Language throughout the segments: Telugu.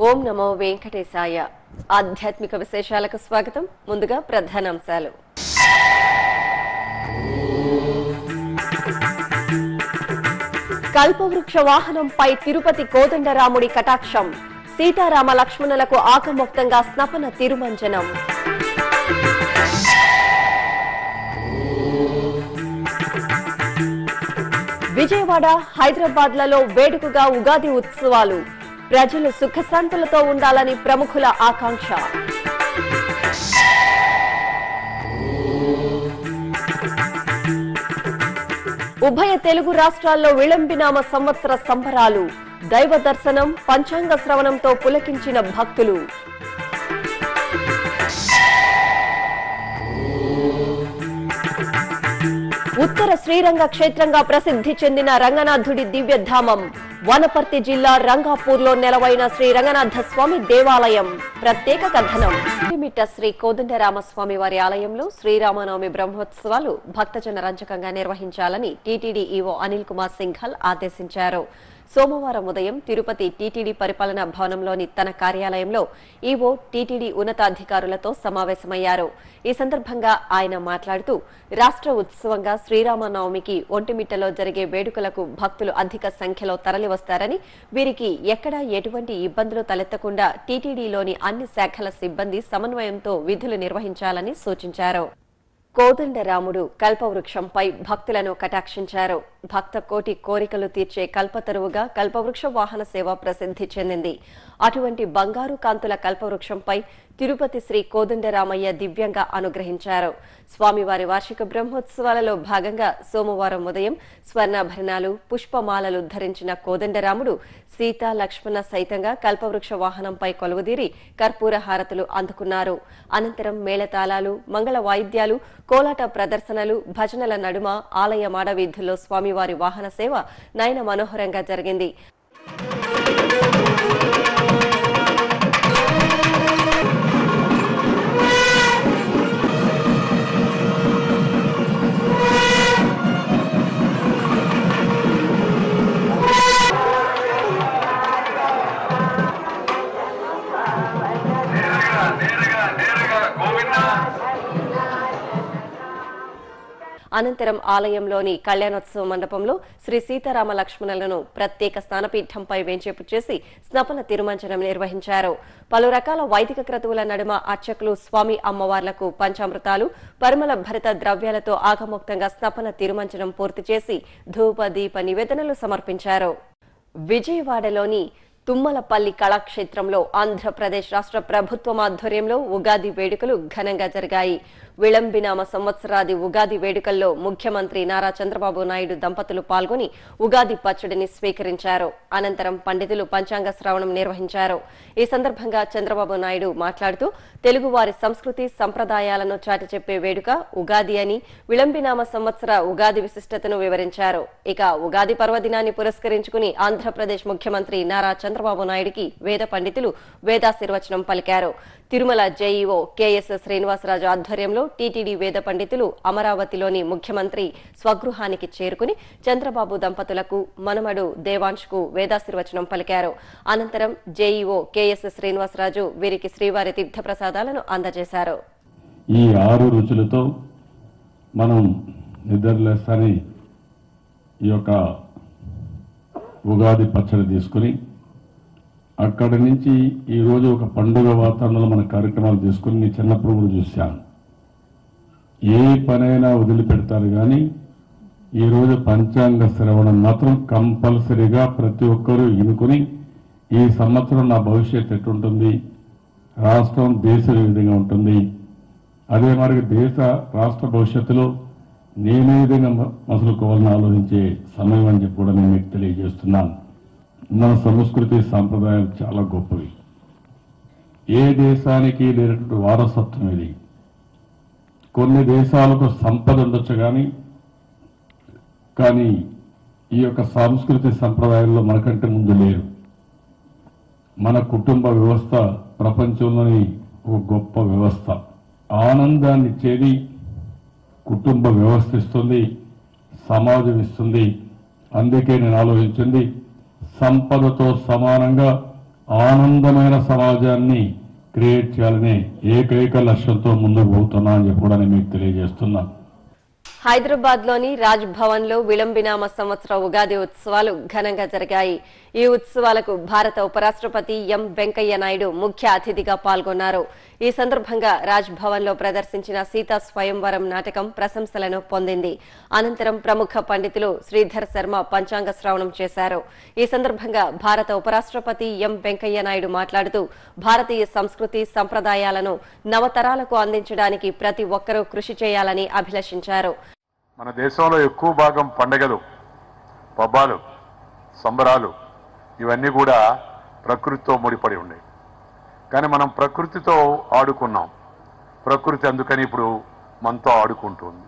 ఓం నమో వెంకటేశాయ ఆధ్యాత్మిక విశేషాలకు స్వాగతం ముందుగా ప్రధానాంశాలు కల్పవృక్ష వాహనంపై తిరుపతి కోదండరాముడి కటాక్షం సీతారామ లక్ష్మణులకు ఆకమోక్తంగా స్నపన తిరుమంజనం విజయవాడ హైదరాబాద్లలో వేడుకగా ఉగాది ఉత్సవాలు ప్రజలు సుఖశాంతులతో ఉండాలని ప్రముఖుల ఆకాంక్ష ఉభయ తెలుగు రాష్ట్రాల్లో విళంబినామ సంవత్సర సంబరాలు దైవ దర్శనం పంచాంగ శ్రవణంతో పులకించిన భక్తులు ఉత్తర శ్రీరంగ క్షేత్రంగా ప్రసిద్ధి చెందిన రంగనాథుడి దివ్యధామం వనపర్తి జిల్లా రంగాపూర్లో నెలవైన శ్రీ రంగనాథ స్వామి దేవాలయం ప్రత్యేక కథనం మిట్ట శ్రీ కోదండరామస్వామి వారి ఆలయంలో శ్రీరామనవమి బ్రహ్మోత్సవాలు భక్తజన రంజకంగా నిర్వహించాలని టీటీడీ ఈవో అనిల్ కుమార్ సింఘల్ ఆదేశించారు సోమవారం ఉదయం తిరుపతి టీటీడీ పరిపాలనా భవనంలోని తన కార్యాలయంలో ఈవో టీటీడీ ఉన్నతాధికారులతో సమావేశమయ్యారు ఈ సందర్భంగా ఆయన మాట్లాడుతూ రాష్ట్ర ఉత్సవంగా శ్రీరామనవమికి ఒంటిమిట్టలో జరిగే వేడుకలకు భక్తులు అధిక సంఖ్యలో తరలివస్తారని వీరికి ఎక్కడా ఎటువంటి ఇబ్బందులు తలెత్తకుండా టీటీడీలోని అన్ని శాఖల సిబ్బంది సమన్వయంతో విధులు నిర్వహించాలని సూచించారు కోదండరాముడు కల్పవృక్షంపై భక్తులను కటాక్షించారు భక్త కోటి కోరికలు తీర్చే కల్పతరువుగా కల్పవృక్ష వాహన సేవ ప్రసిద్ధి చెందింది అటువంటి బంగారు కాంతుల కల్పవృక్షంపై తిరుపతి శ్రీ కోదండరామయ్య దివ్యంగా అనుగ్రహించారు స్వామివారి వార్షిక బ్రహ్మోత్సవాలలో భాగంగా సోమవారం ఉదయం స్వర్ణాభరణాలు పుష్పమాలలు ధరించిన కోదండరాముడు సీత లక్ష్మణ సైతంగా కల్పవృక్ష వాహనంపై కొలువుదీరి కర్పూర హారతులు అందుకున్నారు అనంతరం మేళతాళాలు మంగళ వాయిద్యాలు కోలాట ప్రదర్శనలు భజనల నడుమ ఆలయ మాడవీధుల్లో స్వామివారి వాహన సేవ నయన మనోహరంగా జరిగింది నేరుగా నేరుగా నేరుగా గోవింద అనంతరం ఆలయంలోని కళ్యాణోత్సవ మండపంలో శ్రీ సీతారామ లక్ష్మణులను ప్రత్యేక స్నానపీఠంపై వేంచేపు చేసి స్నపన తిరుమంచనం నిర్వహించారు పలు రకాల వైదిక క్రతువుల నడుమ అర్చకులు స్వామి అమ్మవార్లకు పంచామృతాలు పరిమళ భరిత ద్రవ్యాలతో ఆగమోక్తంగా స్నపన తిరుమంచనం పూర్తి చేసి ధూప దీప నివేదనలు సమర్పించారు విజయవాడలోని తుమ్మలపల్లి కళాక్షేత్రంలో ఆంధ్రప్రదేశ్ రాష్ట్ర ప్రభుత్వం ఆధ్వర్యంలో ఉగాది వేడుకలు ఘనంగా జరిగాయి విళంబినామ సంవత్సరాది ఉగాది వేడుకల్లో ముఖ్యమంత్రి నారా చంద్రబాబు నాయుడు దంపతులు పాల్గొని ఉగాది పచ్చడిని స్వీకరించారు అనంతరం పండితులు పంచాంగ శ్రవణం నిర్వహించారు ఈ సందర్భంగా చంద్రబాబు నాయుడు మాట్లాడుతూ తెలుగువారి సంస్కృతి సంప్రదాయాలను చాటి చెప్పే వేడుక ఉగాది అని విళంబినామ సంవత్సర ఉగాది విశిష్టతను వివరించారు ఇక ఉగాది పర్వదినాన్ని పురస్కరించుకుని ఆంధ్రప్రదేశ్ ముఖ్యమంత్రి నారా చంద్రబాబు నాయుడికి వేద పండితులు వేదాశీర్వచనం పలికారు తిరుమల జేఈఓ కెఎస్ శ్రీనివాసరాజు ఆధ్వర్యంలో టీటీడీ వేద పండితులు అమరావతిలోని ముఖ్యమంత్రి స్వగృహానికి చేరుకుని చంద్రబాబు దంపతులకు మనమడు దేవాంష్కు వేదాశీర్వచనం పలికారు అనంతరం జేఈఓ కెఎస్ శ్రీనివాసరాజు వీరికి శ్రీవారి తీర్థప్రసాదాలను అందజేశారు ఈ ఆరు రుచులతో మనం నిద్రలేస్తాని ఈ యొక్క ఉగాది పచ్చడి తీసుకుని అక్కడి నుంచి ఈరోజు ఒక పండుగ వాతావరణంలో మన కార్యక్రమాలు తీసుకుని నేను చిన్నప్పుడు కూడా చూశాను ఏ పనైనా వదిలిపెడతారు కానీ ఈరోజు పంచాంగ శ్రవణం మాత్రం కంపల్సరీగా ప్రతి ఒక్కరూ ఇనుకుని ఈ సంవత్సరం నా భవిష్యత్తు ఎట్టుంటుంది రాష్ట్రం దేశం ఏ విధంగా ఉంటుంది అదే మరి దేశ రాష్ట్ర భవిష్యత్తులో నేనే విధంగా మ- మసులుకోవాలని ఆలోచించే సమయం అని చెప్పి కూడా నేను మీకు తెలియజేస్తున్నాను మన సంస్కృతి సాంప్రదాయాలు చాలా గొప్పవి ఏ దేశానికి లేనటువంటి వారసత్వం ఇది కొన్ని దేశాలకు సంపద ఉండొచ్చు కానీ కానీ ఈ యొక్క సాంస్కృతిక సంప్రదాయాల్లో మనకంటే ముందు లేరు మన కుటుంబ వ్యవస్థ ప్రపంచంలోని ఒక గొప్ప వ్యవస్థ ఆనందాన్ని ఇచ్చేది కుటుంబ వ్యవస్థ ఇస్తుంది సమాజం ఇస్తుంది అందుకే నేను ఆలోచించింది సంపదతో సమానంగా ఆనందమైన సమాజాన్ని క్రియేట్ చేయాలనే ఏకైక లక్ష్యంతో ముందుకు పోతున్నా అని చెప్పి కూడా నేను మీకు తెలియజేస్తున్నా హైదరాబాద్ లోని రాజ్ భవన్ లో విలంబినామ సంవత్సర ఉగాది ఉత్సవాలు ఘనంగా జరిగాయి ఈ ఉత్సవాలకు భారత ఉపరాష్ట్రపతి ఎం వెంకయ్య నాయుడు ముఖ్య అతిథిగా పాల్గొన్నారు ఈ సందర్భంగా రాజ్ భవన్ లో ప్రదర్శించిన సీతా స్వయంవరం నాటకం ప్రశంసలను పొందింది అనంతరం ప్రముఖ పండితులు శ్రీధర్ శర్మ పంచాంగ శ్రవణం చేశారు ఈ సందర్భంగా భారత ఉపరాష్ట్రపతి ఎం వెంకయ్య నాయుడు మాట్లాడుతూ భారతీయ సంస్కృతి సంప్రదాయాలను నవతరాలకు అందించడానికి ప్రతి ఒక్కరూ కృషి చేయాలని అభిలషించారు మన దేశంలో ఎక్కువ భాగం పండగలు పబ్బాలు సంబరాలు ఇవన్నీ కూడా ప్రకృతితో ముడిపడి ఉన్నాయి కానీ మనం ప్రకృతితో ఆడుకున్నాం ప్రకృతి అందుకని ఇప్పుడు మనతో ఆడుకుంటుంది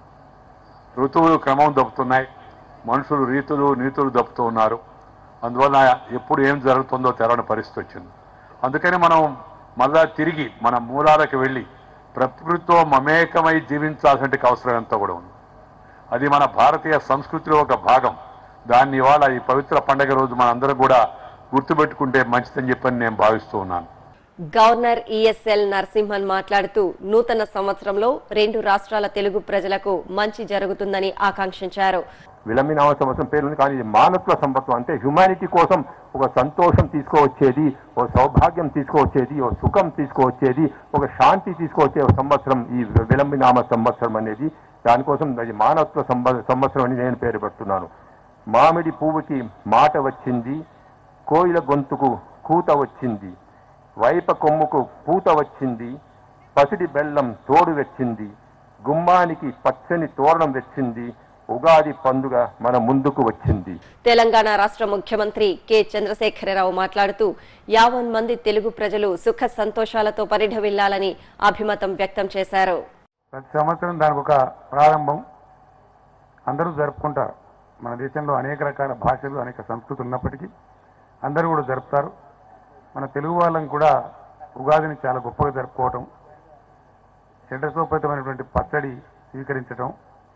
ఋతువులు క్రమం దప్పుతున్నాయి మనుషులు రీతులు నీతులు దప్పుతూ ఉన్నారు అందువల్ల ఎప్పుడు ఏం జరుగుతుందో తెరవని పరిస్థితి వచ్చింది అందుకని మనం మళ్ళా తిరిగి మన మూలాలకు వెళ్ళి ప్రకృతితో మమేకమై జీవించాల్సిన అవసరం ఎంతో కూడా ఉంది అది మన భారతీయ సంస్కృతిలో ఒక భాగం దాన్ని ఇవాళ ఈ పవిత్ర పండగ రోజు మనందరం కూడా గుర్తుపెట్టుకుంటే మంచిదని చెప్పని నేను భావిస్తూ ఉన్నాను గవర్నర్ ఈఎస్ఎల్ నరసింహన్ మాట్లాడుతూ నూతన సంవత్సరంలో రెండు రాష్ట్రాల తెలుగు ప్రజలకు మంచి జరుగుతుందని ఆకాంక్షించారు విలంబినామ సంవత్సరం పేరు ఉంది కానీ ఇది మానత్వ సంవత్సరం అంటే హ్యుమానిటీ కోసం ఒక సంతోషం తీసుకువచ్చేది ఒక సౌభాగ్యం తీసుకువచ్చేది ఒక సుఖం తీసుకువచ్చేది ఒక శాంతి తీసుకువచ్చే ఒక సంవత్సరం ఈ విలంబినామ సంవత్సరం అనేది దానికోసం అది మానత్వ సంవ- సంవత్సరం అని నేను పేరు పెడుతున్నాను మామిడి పువ్వుకి మాట వచ్చింది కోయిల గొంతుకు కూత వచ్చింది వైప కొమ్ముకు పూత వచ్చింది పసిడి బెల్లం తోడు వచ్చింది గుమ్మానికి పచ్చని తోరణం వచ్చింది ఉగాది పండుగ మన ముందుకు వచ్చింది తెలంగాణ రాష్ట్ర ముఖ్యమంత్రి కె చంద్రశేఖరరావు మాట్లాడుతూ యావన్ మంది తెలుగు ప్రజలు సుఖ సంతోషాలతో పరిఢవిల్లాలని అభిమతం వ్యక్తం చేశారు ప్రతి సంవత్సరం దానికి ఒక ప్రారంభం అందరూ జరుపుకుంటారు మన దేశంలో అనేక రకాల భాషలు అనేక సంస్కృతులు ఉన్నప్పటికీ అందరూ కూడా జరుపుతారు మన తెలుగు వాళ్ళం కూడా ఉగాదిని చాలా గొప్పగా జరుపుకోవటం షడ్రసోపేతమైనటువంటి పచ్చడి స్వీకరించటం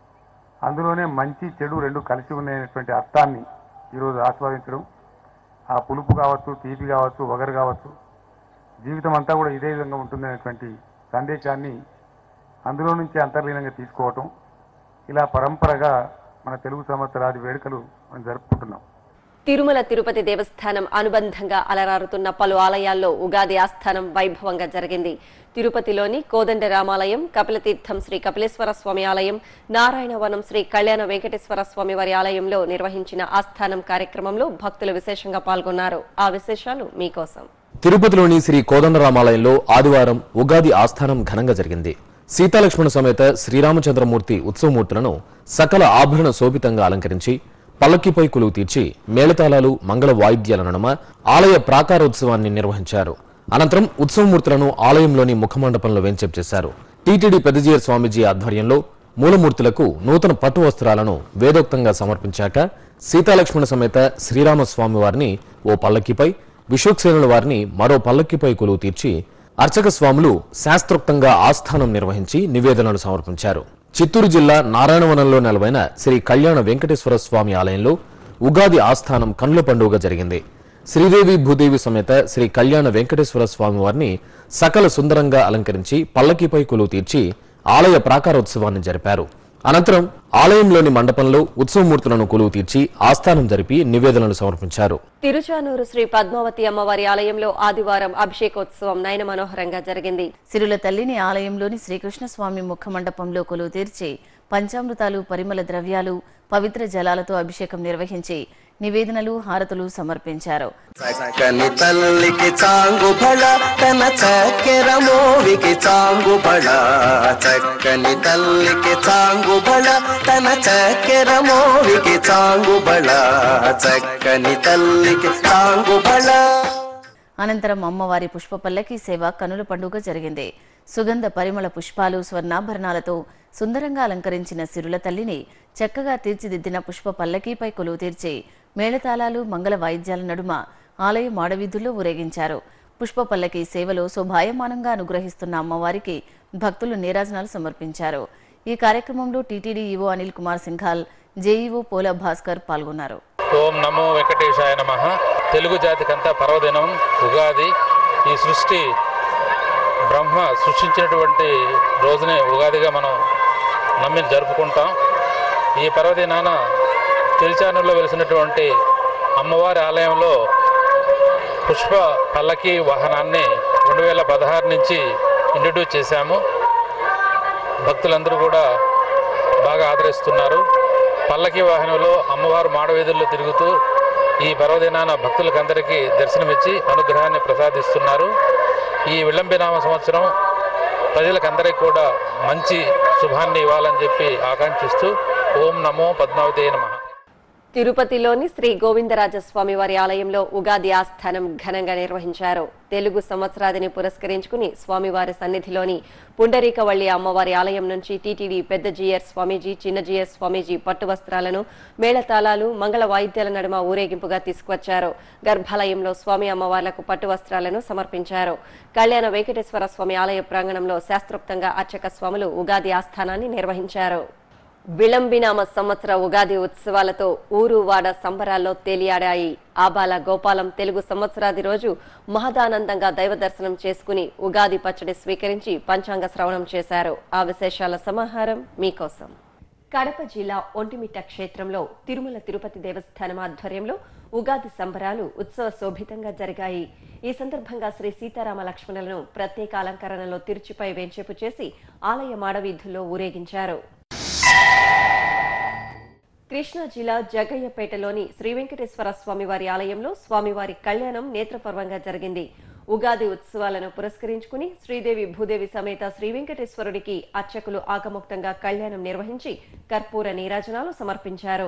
అందులోనే మంచి చెడు రెండు కలిసి ఉన్నాయనేటువంటి అర్థాన్ని ఈరోజు ఆస్వాదించడం ఆ పులుపు కావచ్చు తీపి కావచ్చు వగరు కావచ్చు జీవితం అంతా కూడా ఇదే విధంగా ఉంటుందనేటువంటి సందేశాన్ని అందులో నుంచి అంతర్లీనంగా తీసుకోవటం ఇలా పరంపరగా మన తెలుగు సంవత్సరాది వేడుకలు మనం జరుపుకుంటున్నాం తిరుమల తిరుపతి దేవస్థానం అనుబంధంగా అలరారుతున్న పలు ఆలయాల్లో ఉగాది ఆస్థానం వైభవంగా జరిగింది తిరుపతిలోని కోదండ రామాలయం కపిలతీర్థం శ్రీ కపిలేశ్వర స్వామి ఆలయం నారాయణవనం శ్రీ కళ్యాణ వెంకటేశ్వర స్వామి వారి ఆలయంలో నిర్వహించిన ఆస్థానం కార్యక్రమంలో భక్తులు విశేషంగా పాల్గొన్నారు ఆ విశేషాలు మీకోసం తిరుపతిలోని శ్రీ కోదండరామాలయంలో ఆదివారం ఉగాది ఆస్థానం ఘనంగా జరిగింది సీతాలక్ష్మణ సమేత శ్రీరామచంద్రమూర్తి ఉత్సవమూర్తులను సకల ఆభరణ శోభితంగా అలంకరించి పల్లక్కిపై కొలువు తీర్చి మేళతాళాలు మంగళ వాయిద్యాల నడుమ ఆలయ ప్రాకారోత్సవాన్ని నిర్వహించారు అనంతరం ఉత్సవమూర్తులను ఆలయంలోని ముఖమండపంలో వేంచేపు చేశారు టీటీడీ పెద్దజీయర్ స్వామీజీ ఆధ్వర్యంలో మూలమూర్తులకు నూతన పట్టు వస్త్రాలను వేదోక్తంగా సమర్పించాక సీతాలక్ష్మణ సమేత శ్రీరామస్వామి వారిని ఓ పల్లక్కిపై విశ్వక్సేనుల వారిని మరో పల్లక్కిపై కొలువు తీర్చి అర్చక స్వాములు శాస్త్రోక్తంగా ఆస్థానం నిర్వహించి నివేదనలు సమర్పించారు చిత్తూరు జిల్లా నారాయణవనంలో నెలవైన శ్రీ కళ్యాణ వెంకటేశ్వర స్వామి ఆలయంలో ఉగాది ఆస్థానం కండ్ల పండుగ జరిగింది శ్రీదేవి భూదేవి సమేత శ్రీ కళ్యాణ వెంకటేశ్వర స్వామి వారిని సకల సుందరంగా అలంకరించి పల్లకిపై కొలువు తీర్చి ఆలయ ప్రాకారోత్సవాన్ని జరిపారు అనంతరం ఆలయంలోని మండపంలో ఉత్సవమూర్తులను కొలువు తీర్చి ఆస్థానం జరిపి నివేదనలు సమర్పించారు తిరుచానూరు శ్రీ పద్మావతి అమ్మవారి ఆలయంలో ఆదివారం అభిషేకోత్సవం నయన మనోహరంగా జరిగింది సిరుల తల్లిని ఆలయంలోని శ్రీకృష్ణస్వామి ముఖ మండపంలో కొలువు తీర్చి పంచామృతాలు పరిమళ ద్రవ్యాలు పవిత్ర జలాలతో అభిషేకం నిర్వహించి నివేదనలు హారతులు సమర్పించారు చక్కని తల్లికి చాంగు బళ తన చక్కెర మోవికి చాంగు బళ చక్కని తల్లికి చాంగు బళ తన చక్కెర మోవికి చాంగు బళ చక్కని తల్లికి చాంగు బళ అనంతరం అమ్మవారి పుష్ప పల్లకి సేవ కనుల పండుగ జరిగింది సుగంధ పరిమళ పుష్పాలు స్వర్ణాభరణాలతో సుందరంగా అలంకరించిన సిరుల తల్లిని చక్కగా తీర్చిదిద్దిన పుష్ప పల్లకీపై కొలువు తీర్చి మేళతాళాలు మంగళ వాయిద్యాల నడుమ ఆలయ మాడవీధుల్లో ఊరేగించారు పుష్ప పల్లకి సేవలో శోభాయమానంగా అనుగ్రహిస్తున్న అమ్మవారికి భక్తులు నీరాజనాలు సమర్పించారు ఈ కార్యక్రమంలో TTD EO Anil Kumar Singhal JEO Pola Bhaskar పాల్గొన్నారు ఓం నమో వెంకటేశాయ నమ తెలుగు జాతికంతా పర్వదినం ఉగాది ఈ సృష్టి బ్రహ్మ సృష్టించినటువంటి రోజునే ఉగాదిగా మనం నమ్మి జరుపుకుంటాం ఈ పర్వదినాన తిరుచానూరులో వెలిసినటువంటి అమ్మవారి ఆలయంలో పుష్ప పల్లకి వాహనాన్ని రెండు వేల పదహారు నుంచి ఇంట్రడ్యూస్ చేశాము భక్తులందరూ కూడా బాగా ఆదరిస్తున్నారు పల్లకి వాహనంలో అమ్మవారు మాడవీధుల్లో తిరుగుతూ ఈ పర్వదినాన భక్తులకందరికీ దర్శనమిచ్చి అనుగ్రహాన్ని ప్రసాదిస్తున్నారు ఈ విళంబినామ సంవత్సరం ప్రజలకందరికీ కూడా మంచి శుభాన్ని ఇవ్వాలని చెప్పి ఆకాంక్షిస్తూ ఓం నమో పద్మావతి నమః తిరుపతిలోని శ్రీ గోవిందరాజస్వామి వారి ఆలయంలో ఉగాది ఆస్థానం ఘనంగా నిర్వహించారు తెలుగు సంవత్సరాదిని పురస్కరించుకుని స్వామివారి సన్నిధిలోని పుండరీకవల్లి అమ్మవారి ఆలయం నుంచి టీటీడీ పెద్ద జీయర్ స్వామీజీ చిన్న జీయర్ స్వామీజీ పట్టు వస్త్రాలను మేళతాళాలు మంగళ వాయిద్యాల నడుమ ఊరేగింపుగా తీసుకువచ్చారు గర్భాలయంలో స్వామి అమ్మవార్లకు పట్టు వస్త్రాలను సమర్పించారు కళ్యాణ వెంకటేశ్వర స్వామి ఆలయ ప్రాంగణంలో శాస్త్రోక్తంగా అర్చక స్వాములు ఉగాది ఆస్థానాన్ని నిర్వహించారు విళంబినామ సంవత్సర ఉగాది ఉత్సవాలతో ఊరు వాడ సంబరాల్లో తేలియాడాయి ఆబాల గోపాలం తెలుగు సంవత్సరాది రోజు మహదానందంగా దైవ దర్శనం చేసుకుని ఉగాది పచ్చడి స్వీకరించి పంచాంగ శ్రవణం చేశారు ఆ విశేషాల సమాహారం మీకోసం కడప జిల్లా ఒంటిమిట్ట క్షేత్రంలో తిరుమల తిరుపతి దేవస్థానం ఆధ్వర్యంలో ఉగాది సంబరాలు ఉత్సవ శోభితంగా జరిగాయి ఈ సందర్భంగా శ్రీ సీతారామ లక్ష్మణులను ప్రత్యేక అలంకరణలో తిరుచిపై వేంచేపు చేసి ఆలయ మాడవీధుల్లో ఊరేగించారు కృష్ణా జిల్లా జగయ్యపేటలోని శ్రీ వెంకటేశ్వర స్వామివారి ఆలయంలో స్వామివారి కళ్యాణం నేత్రపర్వంగా జరిగింది ఉగాది ఉత్సవాలను పురస్కరించుకుని శ్రీదేవి భూదేవి సమేత శ్రీ వెంకటేశ్వరుడికి అర్చకులు ఆగముక్తంగా కళ్యాణం నిర్వహించి కర్పూర నీరాజనాలు సమర్పించారు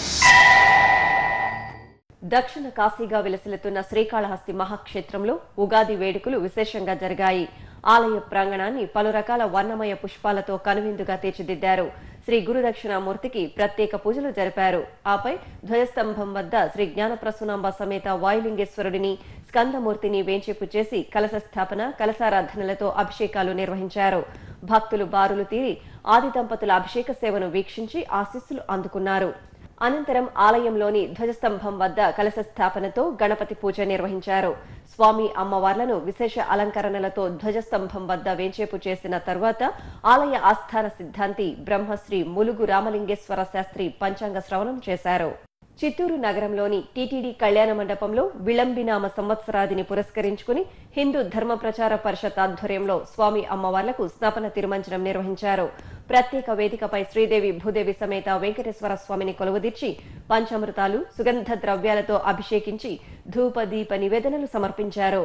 దక్షిణ కాశీగా విలసిల్లుతున్న శ్రీకాళహస్తి మహాక్షేత్రంలో ఉగాది వేడుకలు విశేషంగా జరిగాయి ఆలయ ప్రాంగణాన్ని పలు రకాల వర్ణమయ పుష్పాలతో కనువిందుగా తీర్చిదిద్దారు శ్రీ గురుదక్షిణామూర్తికి ప్రత్యేక పూజలు జరిపారు ఆపై ధ్వజస్తంభం వద్ద శ్రీ జ్ఞానప్రసూనాంబ సమేత వాయులింగేశ్వరుడిని స్కందమూర్తిని వేంచేపు చేసి కలశ స్థాపన కలశారాధనలతో అభిషేకాలు నిర్వహించారు భక్తులు బారులు తీరి ఆది దంపతుల అభిషేక సేవను వీక్షించి ఆశీస్సులు అందుకున్నారు అనంతరం ఆలయంలోని ధ్వజస్తంభం వద్ద కలశ స్థాపనతో గణపతి పూజ నిర్వహించారు స్వామి అమ్మవార్లను విశేష అలంకరణలతో ధ్వజస్తంభం వద్ద వేంచేపు చేసిన తరువాత ఆలయ ఆస్థాన సిద్ధాంతి బ్రహ్మశ్రీ ములుగు రామలింగేశ్వర శాస్త్రి పంచాంగ శ్రవణం చేశారు చిత్తూరు నగరంలోని టీటీడీ కళ్యాణ మండపంలో విళంబినామ సంవత్సరాదిని పురస్కరించుకుని హిందూ ధర్మ ప్రచార పరిషత్ ఆధ్వర్యంలో స్వామి అమ్మవార్లకు స్నాపన తిరుమంజనం నిర్వహించారు ప్రత్యేక వేదికపై శ్రీదేవి భూదేవి సమేత వెంకటేశ్వర స్వామిని కొలువుదీర్చి పంచామృతాలు సుగంధ ద్రవ్యాలతో అభిషేకించి ధూప దీప నివేదనలు సమర్పించారు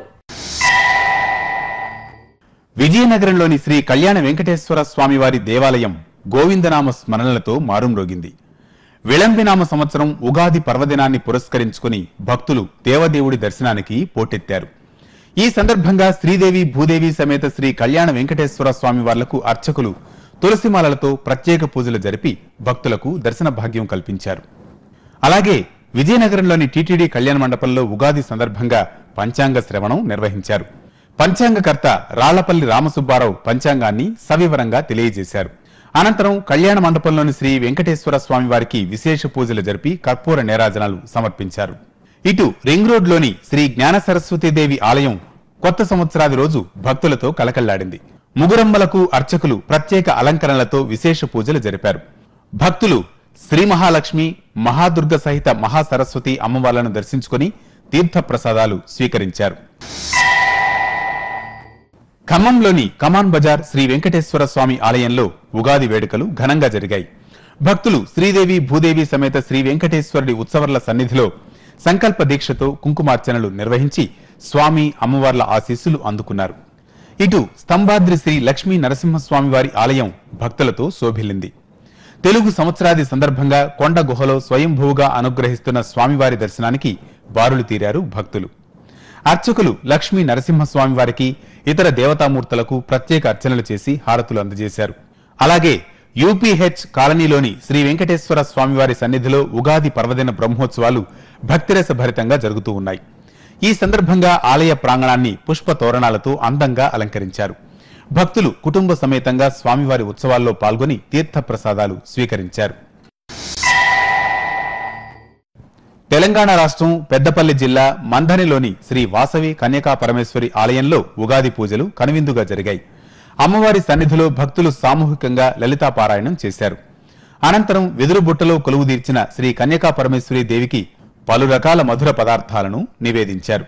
విజయనగరంలోని శ్రీ కళ్యాణ వెంకటేశ్వర స్వామివారి దేవాలయం గోవిందనామ స్మరణలతో మారుమ్రోగింది విళంబినామ సంవత్సరం ఉగాది పర్వదినాన్ని పురస్కరించుకుని భక్తులు దేవదేవుడి దర్శనానికి పోటెత్తారు ఈ సందర్భంగా శ్రీదేవి భూదేవి సమేత శ్రీ కళ్యాణ వెంకటేశ్వర స్వామి వార్లకు అర్చకులు తులసిమాలలతో ప్రత్యేక పూజలు జరిపి భక్తులకు దర్శన భాగ్యం కల్పించారు అలాగే విజయనగరంలోని టీటీడీ కళ్యాణ మండపంలో ఉగాది సందర్భంగా పంచాంగ శ్రవణం నిర్వహించారు పంచాంగకర్త రాళ్లపల్లి రామసుబ్బారావు పంచాంగాన్ని సవివరంగా తెలియజేశారు అనంతరం కళ్యాణ మండపంలోని శ్రీ వెంకటేశ్వర స్వామి వారికి విశేష పూజలు జరిపి కర్పూర నేరాజనాలు సమర్పించారు ఇటు రింగ్ రోడ్లోని శ్రీ జ్ఞాన సరస్వతీదేవి ఆలయం కొత్త సంవత్సరాది రోజు భక్తులతో కలకల్లాడింది ముగురమ్మలకు అర్చకులు ప్రత్యేక అలంకరణలతో విశేష పూజలు జరిపారు భక్తులు శ్రీ మహాలక్ష్మి మహాదుర్గ సహిత మహాసరస్వతి అమ్మవార్లను దర్శించుకుని తీర్థ ప్రసాదాలు స్వీకరించారు ఖమ్మంలోని కమాన్ బజార్ శ్రీ వెంకటేశ్వర స్వామి ఆలయంలో ఉగాది వేడుకలు ఘనంగా జరిగాయి భక్తులు శ్రీదేవి భూదేవి సమేత శ్రీ వెంకటేశ్వరుడి ఉత్సవర్ల సన్నిధిలో సంకల్ప దీక్షతో కుంకుమార్చనలు నిర్వహించి స్వామి అమ్మవార్ల ఆశీస్సులు అందుకున్నారు ఇటు స్తంభాద్రి శ్రీ లక్ష్మీ నరసింహస్వామి వారి ఆలయం భక్తులతో శోభిల్లింది తెలుగు సంవత్సరాది సందర్భంగా కొండ గుహలో స్వయంభూగా అనుగ్రహిస్తున్న స్వామివారి దర్శనానికి బారులు తీరారు భక్తులు అర్చకులు లక్ష్మీ నరసింహస్వామి వారికి ఇతర దేవతామూర్తులకు ప్రత్యేక అర్చనలు చేసి హారతులు అందజేశారు అలాగే యూపీహెచ్ కాలనీలోని శ్రీ వెంకటేశ్వర స్వామివారి సన్నిధిలో ఉగాది పర్వదిన బ్రహ్మోత్సవాలు భక్తిరస భరితంగా జరుగుతూ ఉన్నాయి ఈ సందర్భంగా ఆలయ ప్రాంగణాన్ని పుష్ప తోరణాలతో అందంగా అలంకరించారు భక్తులు కుటుంబ సమేతంగా స్వామివారి ఉత్సవాల్లో పాల్గొని తీర్థ ప్రసాదాలు స్వీకరించారు తెలంగాణ రాష్ట్రం పెద్దపల్లి జిల్లా మంథనిలోని శ్రీ వాసవి కన్యకా పరమేశ్వరి ఆలయంలో ఉగాది పూజలు కనువిందుగా జరిగాయి అమ్మవారి సన్నిధిలో భక్తులు సామూహికంగా లలితా పారాయణం చేశారు అనంతరం వెదురు బుట్టలో కొలువు తీర్చిన శ్రీ కన్యకా పరమేశ్వరి దేవికి పలు రకాల మధుర పదార్థాలను నివేదించారు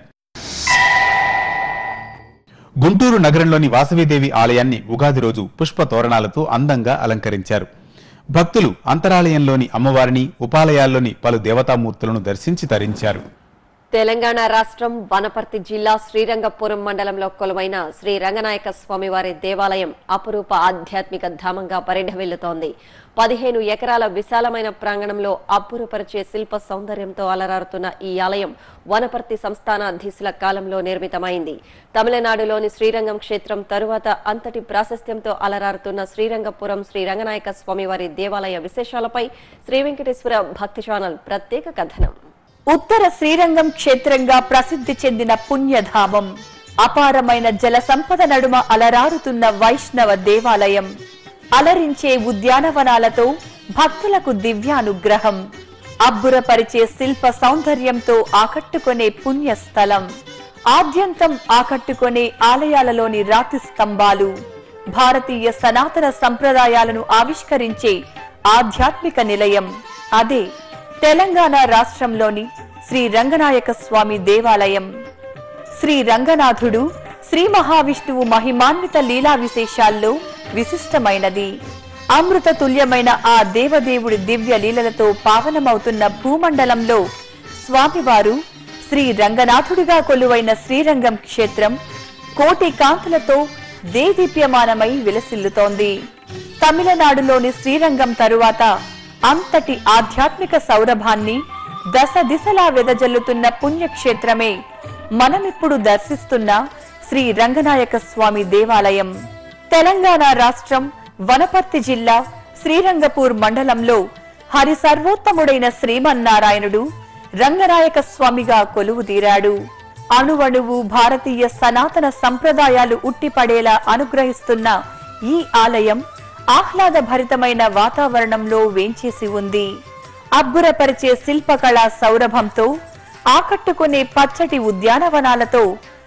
గుంటూరు నగరంలోని వాసవిదేవి ఆలయాన్ని ఉగాది రోజు పుష్ప తోరణాలతో అందంగా అలంకరించారు భక్తులు అంతరాలయంలోని అమ్మవారిని ఉపాలయాల్లోని పలు దేవతామూర్తులను దర్శించి తరించారు తెలంగాణ రాష్ట్రం వనపర్తి జిల్లా శ్రీరంగపురం మండలంలో కొలువైన శ్రీ రంగనాయక స్వామివారి దేవాలయం అపురూప ఆధ్యాత్మిక ధామంగా పరిఢవిల్లుతోంది పదిహేను ఎకరాల విశాలమైన ప్రాంగణంలో అబ్బురుపరిచే శిల్ప సౌందర్యంతో అలరారుతున్న ఈ ఆలయం వనపర్తి సంస్థానాధీశుల కాలంలో నిర్మితమైంది తమిళనాడులోని శ్రీరంగం క్షేత్రం తరువాత అంతటి ప్రాశస్త్యంతో అలరారుతున్న శ్రీరంగపురం శ్రీ రంగనాయక స్వామివారి దేవాలయ విశేషాలపై శ్రీ వెంకటేశ్వర భక్తి ఛానల్ ప్రత్యేక కథనం ఉత్తర శ్రీరంగం క్షేత్రంగా ప్రసిద్ధి చెందిన పుణ్యధామం అపారమైన జల సంపద నడుమ అలరారుతున్న వైష్ణవ దేవాలయం అలరించే ఉద్యానవనాలతో భక్తులకు దివ్యానుగ్రహం అబ్బురపరిచే శిల్ప సౌందర్యంతో ఆకట్టుకునే పుణ్యస్థలం ఆద్యంతం ఆకట్టుకునే ఆలయాలలోని రాతి స్తంభాలు భారతీయ సనాతన సంప్రదాయాలను ఆవిష్కరించే ఆధ్యాత్మిక నిలయం అదే తెలంగాణ రాష్ట్రంలోని శ్రీ రంగనాయక స్వామి దేవాలయం శ్రీ రంగనాథుడు శ్రీ మహావిష్ణువు మహిమాన్విత లీలా విశేషాల్లో విశిష్టమైనది అమృత తుల్యమైన ఆ దేవదేవుడి దివ్య లీలలతో పావనమవుతున్న భూమండలంలో స్వామివారు శ్రీ రంగనాథుడిగా కొలువైన శ్రీరంగం క్షేత్రం కోటి కాంతులతో దేదీప్యమానమై విలసిల్లుతోంది తమిళనాడులోని శ్రీరంగం తరువాత అంతటి ఆధ్యాత్మిక సౌరభాన్ని దశ దిశలా వెదజల్లుతున్న పుణ్యక్షేత్రమే మనమిప్పుడు దర్శిస్తున్న శ్రీ రంగనాయక స్వామి దేవాలయం తెలంగాణ రాష్ట్రం వనపర్తి జిల్లా శ్రీరంగపూర్ మండలంలో హరి సర్వోత్తముడైన శ్రీమన్నారాయణుడు రంగనాయక స్వామిగా కొలువుదీరాడు అణువణువు భారతీయ సనాతన సంప్రదాయాలు ఉట్టిపడేలా అనుగ్రహిస్తున్న ఈ ఆలయం ఆహ్లాదభరితమైన వాతావరణంలో వేంచేసి ఉంది అబ్బురపరిచే శిల్పకళా సౌరభంతో ఆకట్టుకునే పచ్చటి ఉద్యానవనాలతో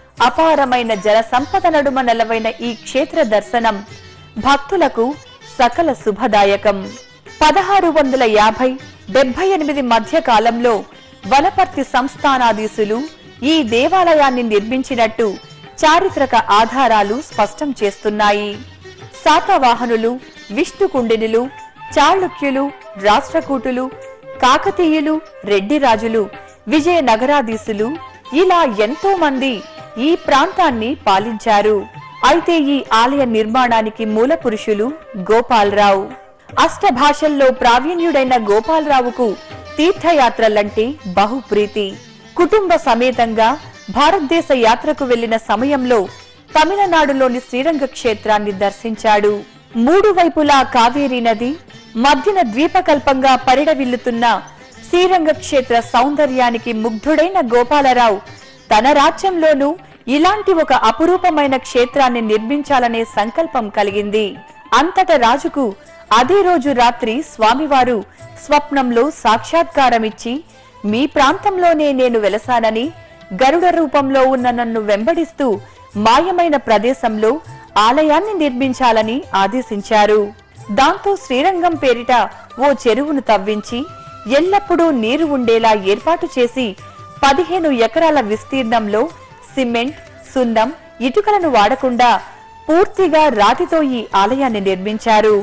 అపారమైన జల సంపద నడుమ నెలవైన ఈ క్షేత్ర దర్శనం భక్తులకు సకల శుభదాయకం పదహారు వందల యాభై డెబ్బై ఎనిమిది మధ్య కాలంలో వనపర్తి సంస్థానాధీశులు ఈ దేవాలయాన్ని నిర్మించినట్టు చారిత్రక ఆధారాలు స్పష్టం చేస్తున్నాయి శాతవాహనులు విష్ణుకుండినులు చాళుక్యులు రాష్ట్రకూటులు కాకతీయులు రెడ్డిరాజులు విజయ నగరాధీశులు ఇలా ఎంతో మంది ఈ ప్రాంతాన్ని పాలించారు అయితే ఈ ఆలయ నిర్మాణానికి మూల పురుషులు గోపాలరావు అష్ట భాషల్లో ప్రావీణ్యుడైన గోపాలరావుకు తీర్థయాత్రలంటే బహుప్రీతి కుటుంబ సమేతంగా భారతదేశ యాత్రకు వెళ్లిన సమయంలో తమిళనాడులోని శ్రీరంగ క్షేత్రాన్ని దర్శించాడు మూడు వైపులా కావేరీ నది మధ్యన ద్వీపకల్పంగా పరిడవిల్లుతున్న శ్రీరంగ క్షేత్ర సౌందర్యానికి ముగ్ధుడైన గోపాలరావు తన రాజ్యంలోనూ ఇలాంటి ఒక అపురూపమైన క్షేత్రాన్ని నిర్మించాలనే సంకల్పం కలిగింది అంతట రాజుకు అదే రోజు రాత్రి స్వామివారు స్వప్నంలో సాక్షాత్కారమిచ్చి మీ ప్రాంతంలోనే నేను వెలసానని గరుడ రూపంలో ఉన్న నన్ను వెంబడిస్తూ మాయమైన ప్రదేశంలో ఆలయాన్ని నిర్మించాలని ఆదేశించారు దాంతో శ్రీరంగం పేరిట ఓ చెరువును తవ్వించి ఎల్లప్పుడూ నీరు ఉండేలా ఏర్పాటు చేసి పదిహేను ఎకరాల విస్తీర్ణంలో సిమెంట్ సున్నం ఇటుకలను వాడకుండా పూర్తిగా రాతితో ఈ ఆలయాన్ని నిర్మించారు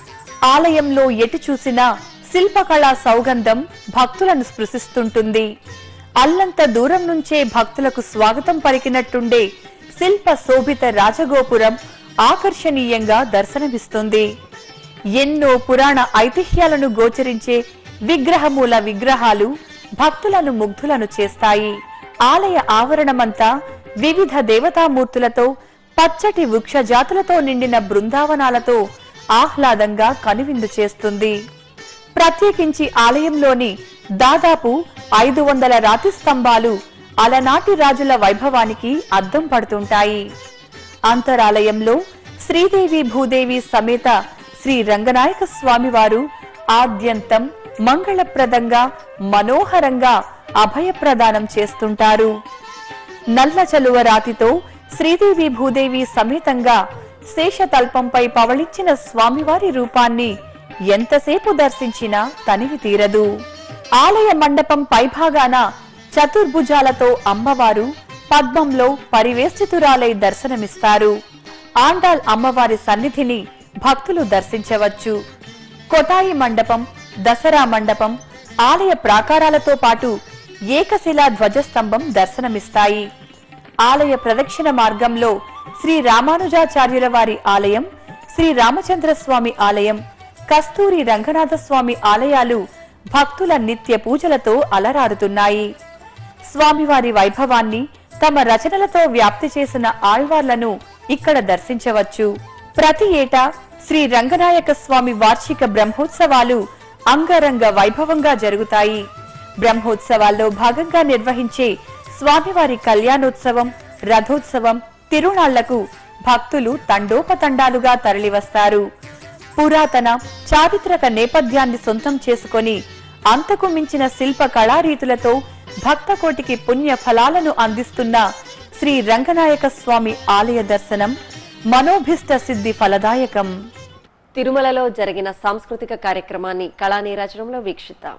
ఆలయంలో ఎటు చూసినా శిల్పకళా సౌగంధం భక్తులను స్పృశిస్తుంటుంది అల్లంత దూరం నుంచే భక్తులకు స్వాగతం పలికినట్టుండే శిల్ప శోభిత రాజగోపురం ఆకర్షణీయంగా దర్శనమిస్తుంది ఎన్నో పురాణ ఐతిహ్యాలను గోచరించే విగ్రహమూల విగ్రహాలు భక్తులను ముగ్ధులను చేస్తాయి ఆలయ ఆవరణమంతా వివిధ దేవతామూర్తులతో పచ్చటి వృక్ష జాతులతో నిండిన బృందావనాలతో ఆహ్లాదంగా కనువిందు చేస్తుంది ప్రత్యేకించి ఆలయంలోని దాదాపు ఐదు వందల రాతి స్తంభాలు అలనాటి రాజుల వైభవానికి అద్దం పడుతుంటాయి అంతరాలయంలో శ్రీదేవి భూదేవి సమేత శ్రీ రంగనాయక స్వామివారు ఆద్యంతం మంగళప్రదంగా మనోహరంగా అభయప్రదానం చేస్తుంటారు నల్ల చలువ రాతితో శ్రీదేవి భూదేవి సమేతంగా శేషతల్పంపై పవళించిన స్వామివారి రూపాన్ని ఎంతసేపు దర్శించినా తనివి తీరదు ఆలయ మండపం పైభాగాన చతుర్భుజాలతో అమ్మవారు పద్మంలో పరివేష్టితురాలై దర్శనమిస్తారు ఆండాల్ అమ్మవారి సన్నిధిని భక్తులు దర్శించవచ్చు కొటాయి మండపం దసరా మండపం ఆలయ ప్రాకారాలతో పాటు ఏకశిలా ధ్వజస్తంభం దర్శనమిస్తాయి ఆలయ ప్రదక్షిణ మార్గంలో శ్రీ రామానుజాచార్యుల వారి ఆలయం శ్రీ రామచంద్ర స్వామి ఆలయం కస్తూరి రంగనాథ స్వామి ఆలయాలు భక్తుల నిత్య పూజలతో అలరారుతున్నాయి స్వామివారి వైభవాన్ని తమ రచనలతో వ్యాప్తి చేసిన ఆళ్వార్లను ఇక్కడ దర్శించవచ్చు ప్రతి ఏటా శ్రీ రంగనాయక స్వామి వార్షిక బ్రహ్మోత్సవాలు అంగరంగ వైభవంగా జరుగుతాయి బ్రహ్మోత్సవాల్లో భాగంగా నిర్వహించే స్వామివారి కళ్యాణోత్సవం రథోత్సవం తిరునాళ్లకు భక్తులు తండోపతండాలుగా తరలివస్తారు పురాతన చారిత్రక నేపథ్యాన్ని సొంతం చేసుకొని అంతకు మించిన శిల్ప కళారీతులతో భక్తకోటికి పుణ్య ఫలాలను అందిస్తున్న శ్రీ రంగనాయక స్వామి ఆలయ దర్శనం మనోభిష్ట సిద్ధి ఫలదాయకం తిరుమలలో జరిగిన సాంస్కృతిక కార్యక్రమాన్ని కళానీరాజనంలో వీక్షిద్దాం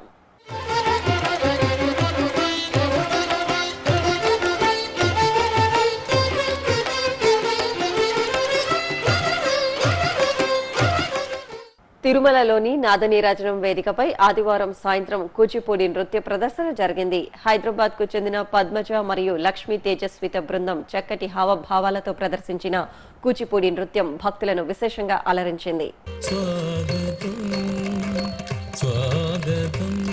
తిరుమలలోని నాదనీరాజనం వేదికపై ఆదివారం సాయంత్రం కూచిపూడి నృత్య ప్రదర్శన జరిగింది హైదరాబాద్ కు చెందిన పద్మజ మరియు లక్ష్మీ తేజస్విత బృందం చక్కటి హావభావాలతో ప్రదర్శించిన కూచిపూడి నృత్యం భక్తులను విశేషంగా అలరించింది స్వాగతం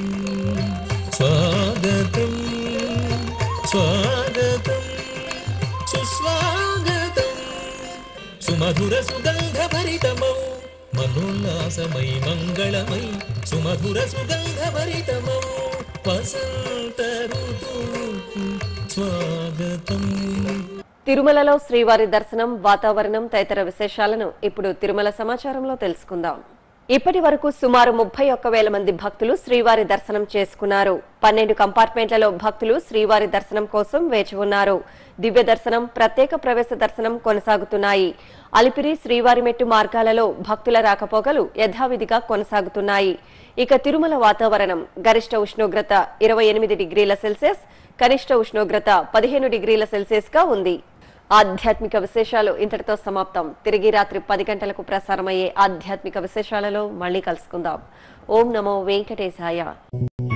స్వాగతం స్వాగతం సుస్వాగతం సుమధుర సుగంధ భరితమౌ మనోల్లాసమై మంగళమై సుమధుర సుగంధ భరితమౌ వసంత ఋతువు స్వాగతం తిరుమలలో శ్రీవారి దర్శనం వాతావరణం తదితర విశేషాలను ఇప్పుడు తిరుమల సమాచారంలో తెలుసుకుందాం ఇప్పటి వరకు సుమారు ముప్పై ఒక్క వేల మంది భక్తులు శ్రీవారి దర్శనం చేసుకున్నారు పన్నెండు కంపార్ట్మెంట్లలో భక్తులు శ్రీవారి దర్శనం కోసం వేచి ఉన్నారు దివ్య దర్శనం ప్రత్యేక ప్రవేశ దర్శనం కొనసాగుతున్నాయి అలిపిరి శ్రీవారి మెట్టు మార్గాలలో భక్తుల రాకపోకలు యథావిధిగా కొనసాగుతున్నాయి ఇక తిరుమల వాతావరణం గరిష్ట ఉష్ణోగ్రత ఇరవై ఎనిమిది డిగ్రీల సెల్సియస్ కనిష్ట ఉష్ణోగ్రత పదిహేను డిగ్రీల సెల్సియస్ గా ఉంది ఆధ్యాత్మిక విశేషాలు ఇంతటితో సమాప్తం తిరిగి రాత్రి పది గంటలకు ప్రసారమయ్యే ఆధ్యాత్మిక విశేషాలలో మళ్ళీ కలుసుకుందాం ఓం నమో వెంకటేశాయ